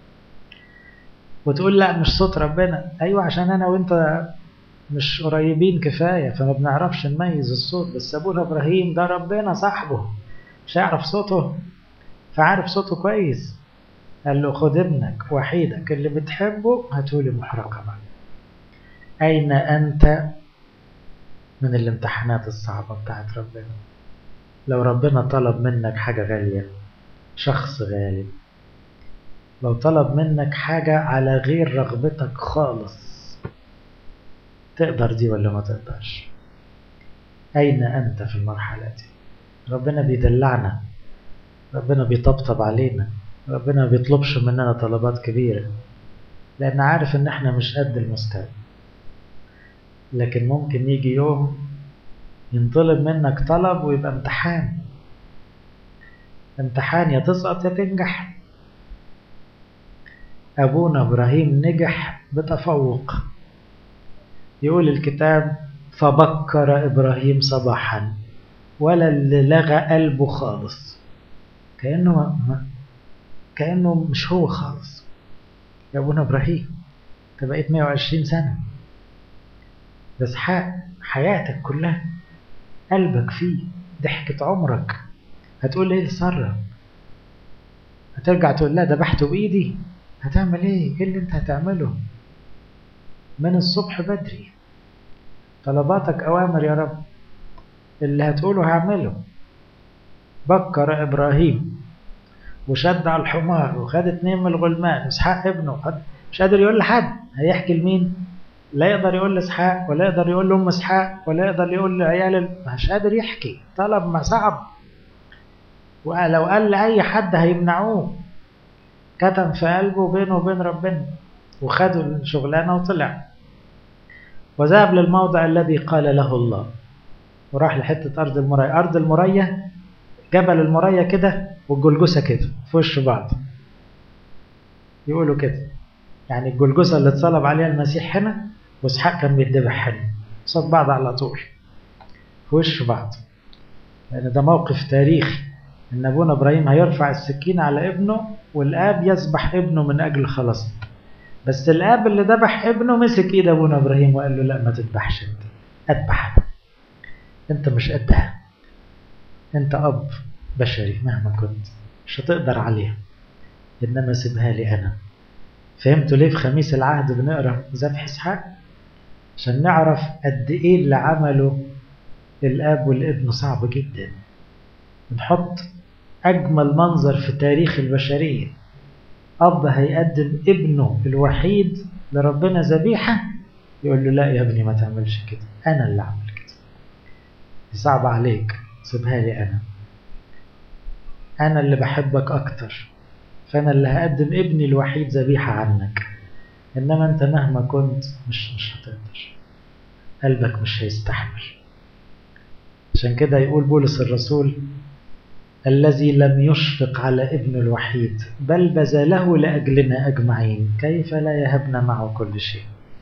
وتقول لا مش صوت ربنا ايوه عشان انا وانت مش قريبين كفاية فما بنعرفش نميز الصوت بس ابونا ابراهيم ده ربنا صاحبه مش هيعرف صوته فعارف صوته كويس قال له خد ابنك وحيدك اللي بتحبه هاتولي محرقة بقى أين أنت من الامتحانات الصعبة بتاعت ربنا لو ربنا طلب منك حاجة غالية شخص غالي لو طلب منك حاجة على غير رغبتك خالص تقدر دي ولا ما تقدرش أين أنت في المرحلة دي ربنا بيدلعنا ربنا بيطبطب علينا ربنا ما بيطلبش مننا طلبات كبيرة لأن عارف إن إحنا مش قد المستوى لكن ممكن يجي يوم ينطلب منك طلب ويبقى امتحان امتحان يا تسقط يا تنجح أبونا إبراهيم نجح بتفوق يقول الكتاب فبكر إبراهيم صباحا ولا اللي لغى قلبه خالص كأنه ما كأنه مش هو خالص يا أبونا إبراهيم أنت بقيت 120 سنة ده إسحاق حياتك كلها قلبك فيه ضحكة عمرك هتقول إيه لسارة هترجع تقول لها ذبحته بإيدي هتعمل إيه؟ إيه اللي أنت هتعمله؟ من الصبح بدري طلباتك أوامر يا رب اللي هتقوله هعمله بكر إبراهيم وشد على الحمار وخد اتنين من الغلمان اسحاق ابنه خد مش قادر يقول لحد هيحكي لمين لا يقدر يقول لاسحاق ولا يقدر يقول لام اسحاق ولا يقدر يقول لعيال مش قادر يحكي طلب ما صعب ولو قال لأي حد هيمنعوه كتم في قلبه بينه وبين ربنا وخدوا الشغلانة وطلع وذهب للموضع الذي قال له الله وراح لحتة أرض المرية أرض المرية جبل المرية كده والجلجسة كده في وش بعض يقولوا كده يعني الجلجسة اللي اتصلب عليها المسيح هنا واسحاق كان بيتذبح هنا قصاد بعض على طول في وش بعض لأن ده موقف تاريخي إن أبونا إبراهيم هيرفع السكين على ابنه والآب يذبح ابنه من أجل خلاص بس الآب اللي ذبح ابنه مسك إيد أبونا إبراهيم وقال له لا ما تذبحش أنت أذبح أنت مش قدها أنت أب بشري مهما كنت مش هتقدر عليها إنما سيبها لي أنا فهمتوا ليه في خميس العهد بنقرا ذبح إسحاق عشان نعرف قد إيه اللي عمله الآب والابن صعب جدا بنحط أجمل منظر في تاريخ البشرية أب هيقدم ابنه الوحيد لربنا ذبيحة يقول له لا يا ابني ما تعملش كده أنا اللي أعمل كده صعب عليك سيبها لي أنا أنا اللي بحبك أكتر فأنا اللي هقدم ابني الوحيد ذبيحة عنك إنما أنت مهما كنت مش مش هتقدر قلبك مش هيستحمل عشان كده يقول بولس الرسول الذي لم يشفق على ابنه الوحيد بل بذله لأجلنا أجمعين كيف لا يهبنا معه كل شيء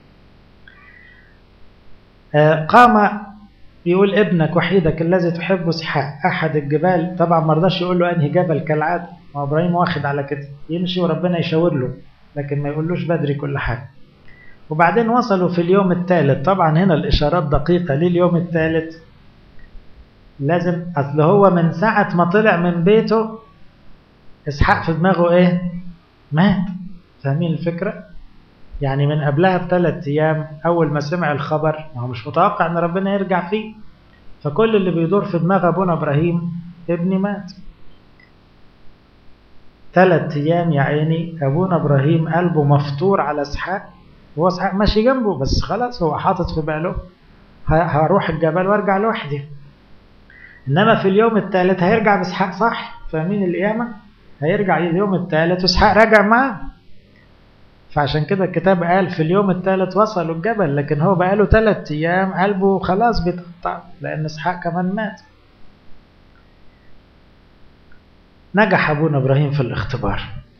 قام يقول ابنك وحيدك الذي تحبه اسحاق أحد الجبال طبعا ما رضاش يقول له أنهي جبل كالعادة ما إبراهيم واخد على كده يمشي وربنا يشاور له لكن ما يقولوش بدري كل حاجة وبعدين وصلوا في اليوم الثالث طبعا هنا الإشارات دقيقة ليه اليوم الثالث لازم أصل هو من ساعة ما طلع من بيته إسحاق في دماغه إيه مات فاهمين الفكرة يعني من قبلها بثلاث أيام أول ما سمع الخبر ما هو مش متوقع أن ربنا يرجع فيه فكل اللي بيدور في دماغ أبونا إبراهيم ابني مات ثلاث أيام يا عيني أبونا إبراهيم قلبه مفطور على إسحاق هو إسحاق ماشي جنبه بس خلاص هو حاطط في باله هروح الجبل وارجع لوحدي إنما في اليوم الثالث هيرجع بإسحاق صح فاهمين القيامة هيرجع اليوم الثالث وإسحاق راجع معاه فعشان كده الكتاب قال في اليوم الثالث وصلوا الجبل لكن هو بقاله ثلاث أيام قلبه خلاص بيتقطع لأن إسحاق كمان مات نجح أبونا إبراهيم في الاختبار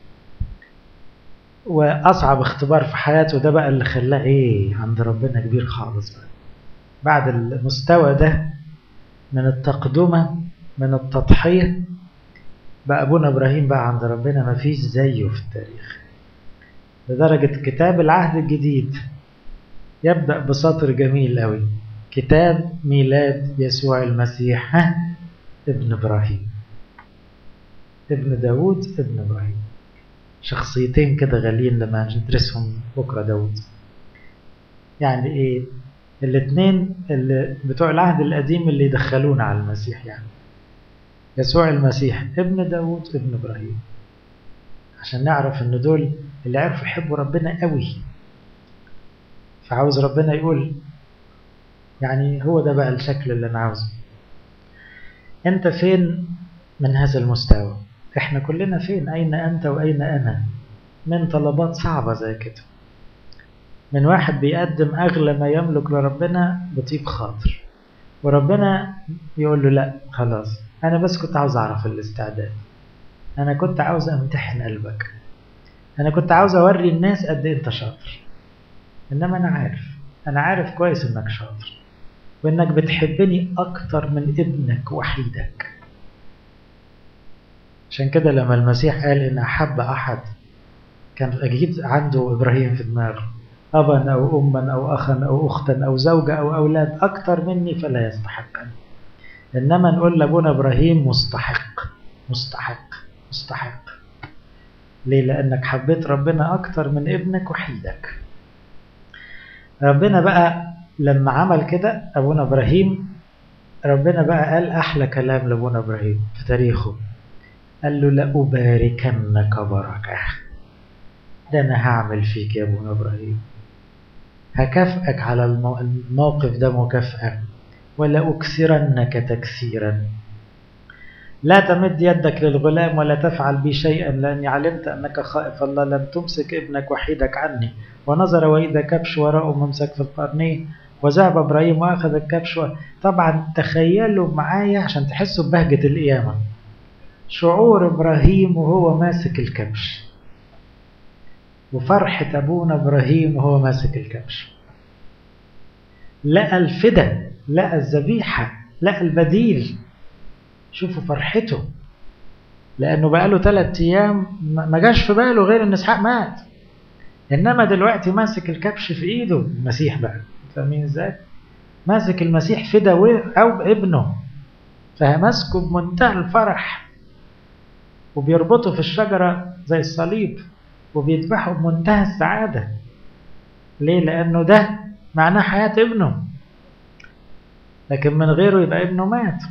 وأصعب اختبار في حياته ده بقى اللي خلاه إيه عند ربنا كبير خالص بقى بعد المستوى ده من التقدمة من التضحية بقى أبونا إبراهيم بقى عند ربنا ما فيش زيه في التاريخ لدرجة كتاب العهد الجديد يبدأ بسطر جميل قوي كتاب ميلاد يسوع المسيح ها ابن إبراهيم ابن داود ابن إبراهيم شخصيتين كده غاليين لما ندرسهم بكرة داود يعني ايه الاثنين اللي بتوع العهد القديم اللي يدخلونا على المسيح يعني يسوع المسيح ابن داود ابن إبراهيم عشان نعرف ان دول اللي عرفوا يحبوا ربنا قوي فعاوز ربنا يقول يعني هو ده بقى الشكل اللي انا عاوزه انت فين من هذا المستوى احنا كلنا فين اين انت واين انا من طلبات صعبة زي كده من واحد بيقدم اغلى ما يملك لربنا بطيب خاطر وربنا يقول له لا خلاص انا بس كنت عاوز اعرف الاستعداد انا كنت عاوز امتحن قلبك انا كنت عاوز اوري الناس قد ايه انت شاطر انما انا عارف انا عارف كويس انك شاطر وانك بتحبني اكتر من ابنك وحيدك عشان كده لما المسيح قال ان احب احد كان اكيد عنده ابراهيم في دماغه ابا او اما او اخا او اختا او زوجه او اولاد اكتر مني فلا يستحقني انما نقول لابونا ابراهيم مستحق مستحق مستحق ليه لانك حبيت ربنا اكتر من ابنك وحيدك ربنا بقى لما عمل كده ابونا ابراهيم ربنا بقى قال احلى كلام لابونا ابراهيم في تاريخه قال له لأباركنك بركة ده أنا هعمل فيك يا ابونا إبراهيم هكافئك على الموقف ده مكافأة ولا أكثرنك تكثيرا لا تمد يدك للغلام ولا تفعل بي شيئا لأني علمت أنك خائف الله لم تمسك ابنك وحيدك عني ونظر وإذا كبش وراءه ممسك في القرنين وذهب إبراهيم وأخذ الكبش طبعا تخيلوا معايا عشان تحسوا ببهجة القيامة شعور إبراهيم وهو ماسك الكبش وفرحة أبونا إبراهيم وهو ماسك الكبش لقى الفدا لقى الذبيحة لقى البديل شوفوا فرحته لأنه بقاله ثلاثة أيام ما جاش في باله غير إن إسحاق مات إنما دلوقتي ماسك الكبش في إيده المسيح بقى فاهمين إزاي؟ ماسك المسيح فدا أو ابنه فماسكه بمنتهى الفرح وبيربطه في الشجرة زي الصليب وبيذبحه بمنتهى السعادة ليه؟ لأنه ده معناه حياة ابنه لكن من غيره يبقى ابنه مات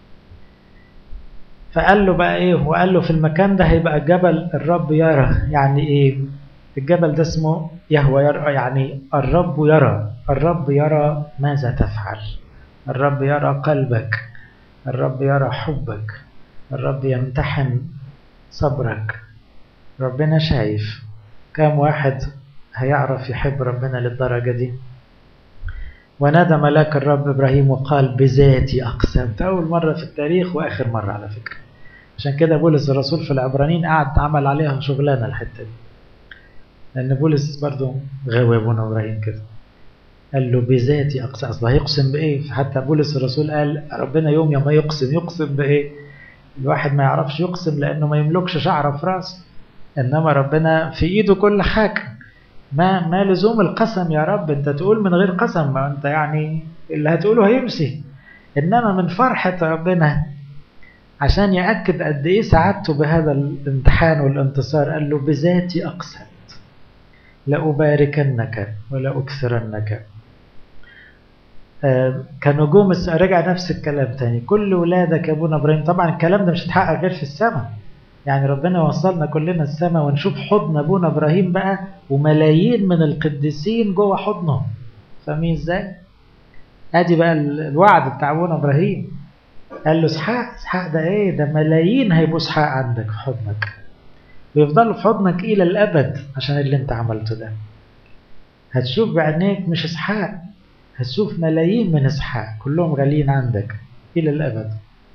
فقال له بقى ايه وقال له في المكان ده هيبقى جبل الرب يرى يعني ايه الجبل ده اسمه يهوى يرى يعني الرب يرى الرب يرى ماذا تفعل الرب يرى قلبك الرب يرى حبك الرب يمتحن صبرك ربنا شايف كم واحد هيعرف يحب ربنا للدرجة دي ونادى ملاك الرب إبراهيم وقال بذاتي أقسمت أول مرة في التاريخ وآخر مرة على فكرة عشان كده بولس الرسول في العبرانيين قعد عمل عليها شغلانة الحتة دي لأن بولس برضو غاوي أبونا إبراهيم كده قال له بذاتي أقسم أصل هيقسم بإيه حتى بولس الرسول قال ربنا يوم يوم يقسم يقسم بإيه الواحد ما يعرفش يقسم لأنه ما يملكش شعره في راسه إنما ربنا في إيده كل حاجة ما ما لزوم القسم يا رب انت تقول من غير قسم ما انت يعني اللي هتقوله هيمشي انما من فرحة ربنا عشان يأكد قد ايه سعادته بهذا الامتحان والانتصار قال له بذاتي اقسمت لأباركنك ولا أكثرنك آه كنجوم رجع نفس الكلام تاني كل ولادك يا ابونا ابراهيم طبعا الكلام ده مش هيتحقق غير في السماء يعني ربنا وصلنا كلنا السماء ونشوف حضن ابونا ابراهيم بقى وملايين من القديسين جوه حضنه فاهمين ازاي؟ ادي بقى الوعد بتاع ابونا ابراهيم قال له اسحاق اسحاق ده ايه؟ ده ملايين هيبقوا اسحاق عندك في حضنك ويفضلوا في حضنك الى الابد عشان اللي انت عملته ده هتشوف بعينيك مش اسحاق هتشوف ملايين من اسحاق كلهم غاليين عندك الى الابد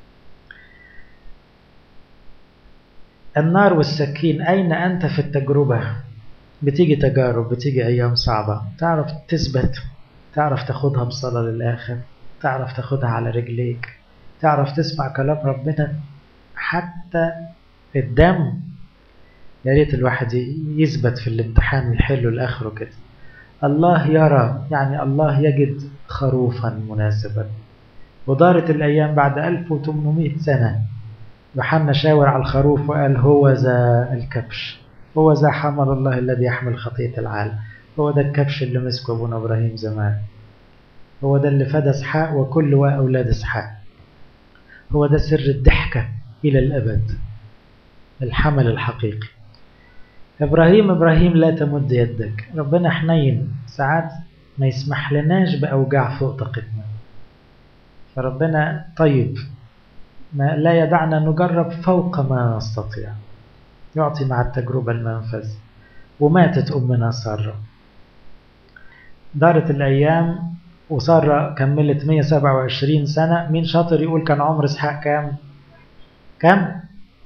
النار والسكين أين أنت في التجربة بتيجي تجارب بتيجي أيام صعبة تعرف تثبت تعرف تاخدها بصلاة للآخر تعرف تاخدها على رجليك تعرف تسمع كلام ربنا حتى الدم يا ريت الواحد يثبت في الامتحان ويحله لآخره كده الله يرى يعني الله يجد خروفا مناسبا ودارت الأيام بعد 1800 سنة يوحنا شاور على الخروف وقال هو ذا الكبش هو ذا حمل الله الذي يحمل خطية العالم هو ده الكبش اللي مسكه أبونا إبراهيم زمان هو ده اللي فدى اسحاق وكل أولاد اسحاق هو ده سر الضحكة إلى الأبد الحمل الحقيقي إبراهيم إبراهيم لا تمد يدك ربنا حنين ساعات ما يسمح لناش بأوجاع فوق طاقتنا فربنا طيب ما لا يدعنا نجرب فوق ما نستطيع يعطي مع التجربة المنفذ وماتت أمنا سارة دارت الأيام وسارة كملت 127 سنة مين شاطر يقول كان عمر إسحاق كام؟ كام؟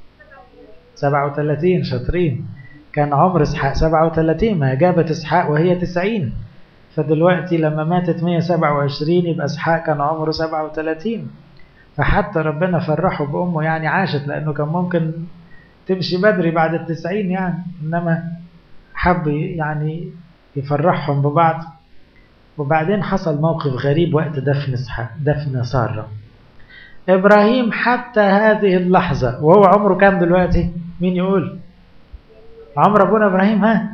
37 شاطرين كان عمر إسحاق 37 ما جابت إسحاق وهي 90 فدلوقتي لما ماتت 127 يبقى إسحاق كان عمره 37 فحتى ربنا فرحه بأمه يعني عاشت لأنه كان ممكن تمشي بدري بعد التسعين يعني إنما حب يعني يفرحهم ببعض وبعدين حصل موقف غريب وقت دفن دفن سارة إبراهيم حتى هذه اللحظة وهو عمره كام دلوقتي مين يقول عمر أبونا إبراهيم ها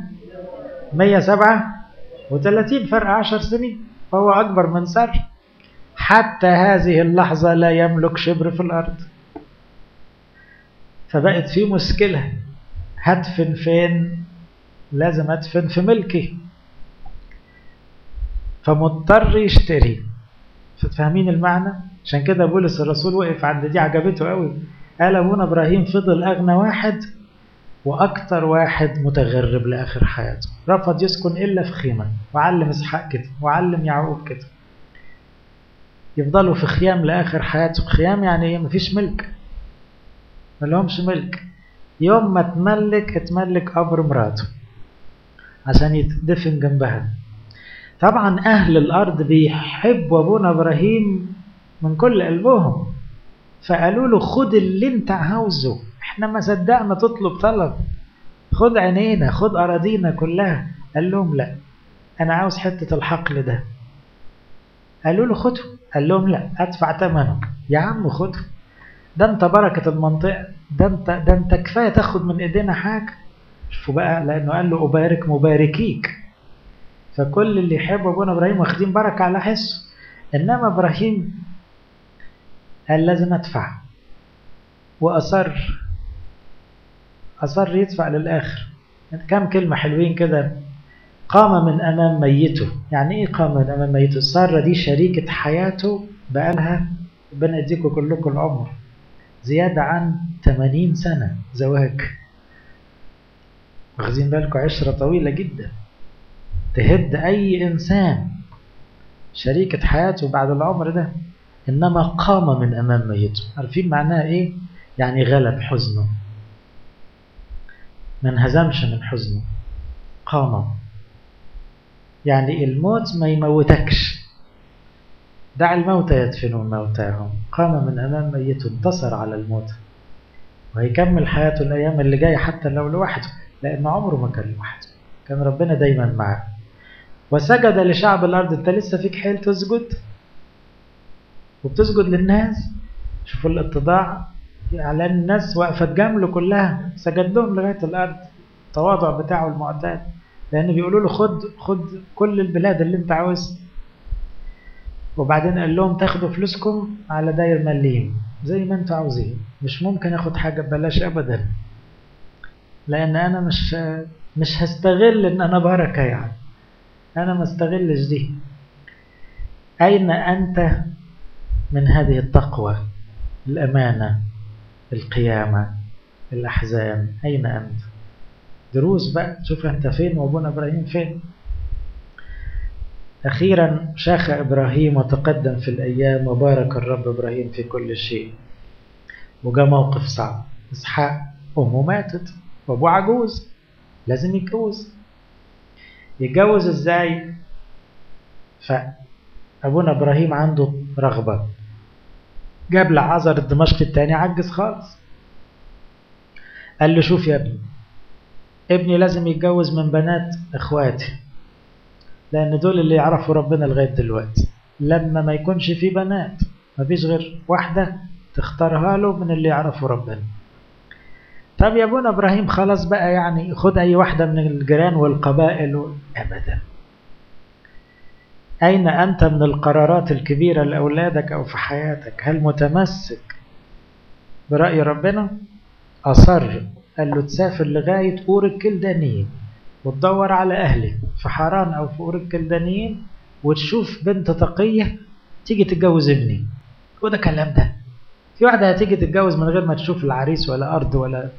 137 فرق 10 سنين فهو أكبر من سارة حتى هذه اللحظة لا يملك شبر في الأرض فبقت في مشكلة هدفن فين لازم أدفن في ملكي فمضطر يشتري فاهمين المعنى عشان كده بولس الرسول وقف عند دي عجبته قوي قال أبونا إبراهيم فضل أغنى واحد وأكتر واحد متغرب لآخر حياته رفض يسكن إلا في خيمة وعلم إسحاق كده وعلم يعقوب كده يفضلوا في خيام لآخر حياته خيام يعني مفيش ملك ملهمش ملك يوم ما تملك اتملك قبر مراته عشان يتدفن جنبها طبعا أهل الأرض بيحبوا أبونا إبراهيم من كل قلبهم فقالوا له خد اللي انت عاوزه احنا ما صدقنا تطلب طلب خد عينينا خد أراضينا كلها قال لهم لا أنا عاوز حتة الحقل ده قالوا له خده قال لهم لا أدفع ثمنه يا عم خده ده انت بركة المنطقة ده انت ده انت كفاية تاخد من ايدينا حاجة شوفوا بقى لأنه قال له أبارك مباركيك فكل اللي يحب أبونا إبراهيم واخدين بركة على حسه إنما إبراهيم قال لازم أدفع وأصر أصر يدفع للآخر كم كلمة حلوين كده قام من أمام ميته يعني إيه قام من أمام ميته سارة دي شريكة حياته بقالها ربنا يديكم كلكم العمر زيادة عن 80 سنة زواج واخدين بالكم عشرة طويلة جدا تهد أي إنسان شريكة حياته بعد العمر ده إنما قام من أمام ميته عارفين معناها إيه؟ يعني غلب حزنه ما انهزمش من حزنه قام يعني الموت ما يموتكش دع الموتى يدفنون موتاهم قام من أمام ميته انتصر على الموت وهيكمل حياته الأيام اللي جاية حتى لو لوحده لأن عمره ما كان لوحده كان ربنا دايما معه وسجد لشعب الأرض أنت لسه فيك حيل تسجد وبتسجد للناس شوفوا الاتضاع على الناس واقفة تجامله كلها سجد لهم لغاية الأرض التواضع بتاعه المعدات لأن بيقولوا له خد خد كل البلاد اللي أنت عاوزها وبعدين قال لهم تاخدوا فلوسكم على داير مليم زي ما انتوا عاوزين مش ممكن اخد حاجة ببلاش ابدا لان انا مش مش هستغل ان انا بركة يعني انا ما استغلش دي اين انت من هذه التقوى الامانة القيامة الاحزان اين انت دروس بقى شوف انت فين وابونا ابراهيم فين أخيرا شاخ إبراهيم وتقدم في الأيام وبارك الرب إبراهيم في كل شيء وجاء موقف صعب إسحاق أمه ماتت وأبوه عجوز لازم يتجوز يتجوز إزاي فأبونا إبراهيم عنده رغبة جاب لعازر الدمشقي التاني عجز خالص قال له شوف يا ابني ابني لازم يتجوز من بنات اخواتي لأن دول اللي يعرفوا ربنا لغاية دلوقتي لما ما يكونش في بنات ما فيش غير واحدة تختارها له من اللي يعرفوا ربنا طب يا ابونا إبراهيم خلاص بقى يعني خد أي واحدة من الجيران والقبائل و... أبدا أين أنت من القرارات الكبيرة لأولادك أو في حياتك هل متمسك برأي ربنا أصر قال له تسافر لغاية أور الكلدانيين وتدور على أهلي في حران أو في أور الكلدانيين وتشوف بنت تقية تيجي تتجوز ابني وده كلام ده في واحدة هتيجي تتجوز من غير ما تشوف العريس ولا أرض ولا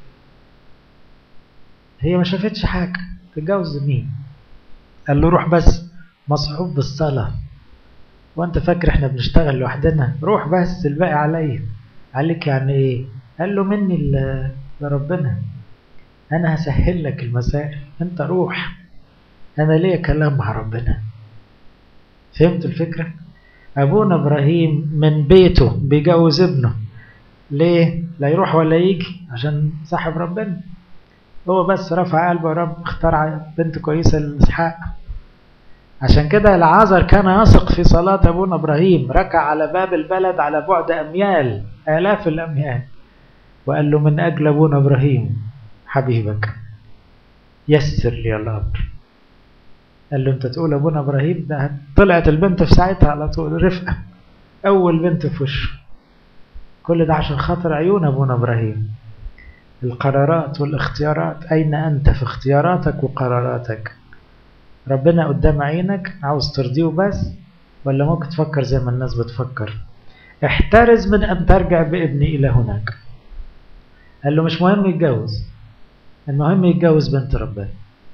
هي ما شافتش حاجة تتجوز مين قال له روح بس مصحوب بالصلاة وانت فاكر احنا بنشتغل لوحدنا روح بس الباقي عليا عليك يعني ايه قال له مني لربنا انا هسهل لك المسائل انت روح انا ليا كلام مع ربنا فهمت الفكرة ابونا ابراهيم من بيته بيجوز ابنه ليه لا يروح ولا يجي عشان صاحب ربنا هو بس رفع قلبه رب اختار بنت كويسة لإسحاق عشان كده العازر كان يثق في صلاة أبونا إبراهيم ركع على باب البلد على بعد أميال آلاف الأميال وقال له من أجل أبونا إبراهيم حبيبك يسر لي الأمر قال له أنت تقول أبونا إبراهيم ده طلعت البنت في ساعتها على طول رفقة أول بنت في وشه كل ده عشان خاطر عيون أبونا إبراهيم القرارات والاختيارات أين أنت في اختياراتك وقراراتك ربنا قدام عينك عاوز ترضيه بس ولا ممكن تفكر زي ما الناس بتفكر احترز من أن ترجع بابني إلى هناك قال له مش مهم يتجوز المهم يتجوز بنت ربنا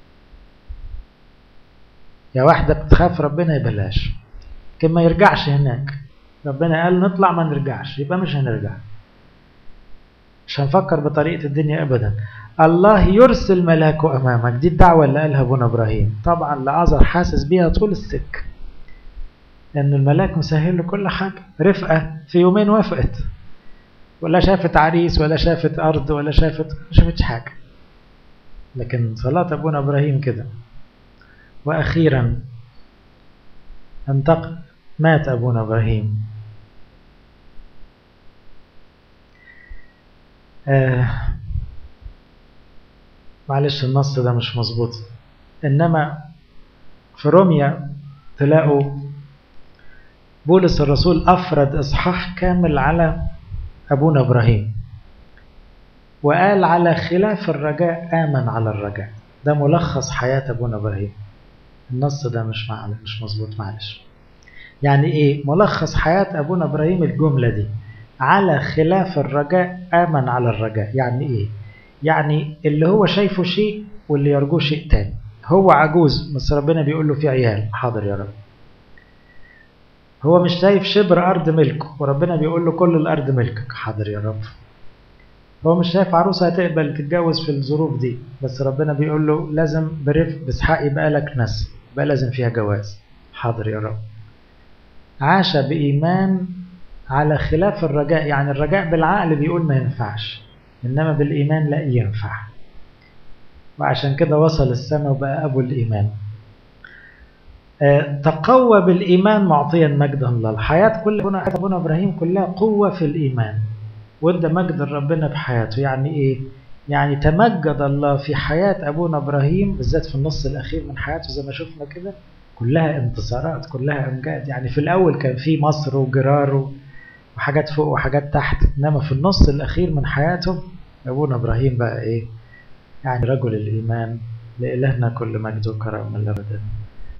يا واحدة بتخاف ربنا يبلاش لكن ما يرجعش هناك ربنا قال نطلع ما نرجعش يبقى مش هنرجع مش هنفكر بطريقة الدنيا أبدا الله يرسل ملاكه أمامك دي الدعوة اللي قالها أبونا إبراهيم طبعا لعذر حاسس بيها طول السك لأن الملاك مسهل له كل حاجة رفقة في يومين وافقت ولا شافت عريس ولا شافت أرض ولا شافت ما شافتش حاجة لكن صلاة أبونا إبراهيم كده وأخيرا انتقل مات أبونا إبراهيم آه معلش النص ده مش مظبوط إنما في روميا تلاقوا بولس الرسول أفرد إصحاح كامل على أبونا إبراهيم وقال على خلاف الرجاء آمن على الرجاء ده ملخص حياة أبونا إبراهيم النص ده مش معلش مش مظبوط معلش يعني إيه ملخص حياة أبونا إبراهيم الجملة دي على خلاف الرجاء آمن على الرجاء يعني إيه يعني اللي هو شايفه شيء واللي يرجوه شيء تاني هو عجوز بس ربنا بيقول له في عيال حاضر يا رب هو مش شايف شبر أرض ملكه وربنا بيقول له كل الأرض ملكك حاضر يا رب هو مش شايف عروسة هتقبل تتجوز في الظروف دي بس ربنا بيقول له لازم برفق بإسحاق يبقى لك نسل يبقى لازم فيها جواز حاضر يا رب عاش بإيمان على خلاف الرجاء يعني الرجاء بالعقل بيقول ما ينفعش إنما بالإيمان لا ينفع وعشان كده وصل السماء وبقى أبو الإيمان آه تقوى بالإيمان معطيا مجدا الله الحياة كل أبونا إبراهيم كلها قوة في الإيمان وادى مجد ربنا بحياته يعني إيه؟ يعني تمجد الله في حياة أبونا إبراهيم بالذات في النص الأخير من حياته زي ما شفنا كده كلها انتصارات كلها أمجاد يعني في الأول كان في مصر وجرار وحاجات فوق وحاجات تحت إنما في النص الأخير من حياته أبونا إبراهيم بقى إيه يعني رجل الإيمان لإلهنا كل مجد وكرم من الأبد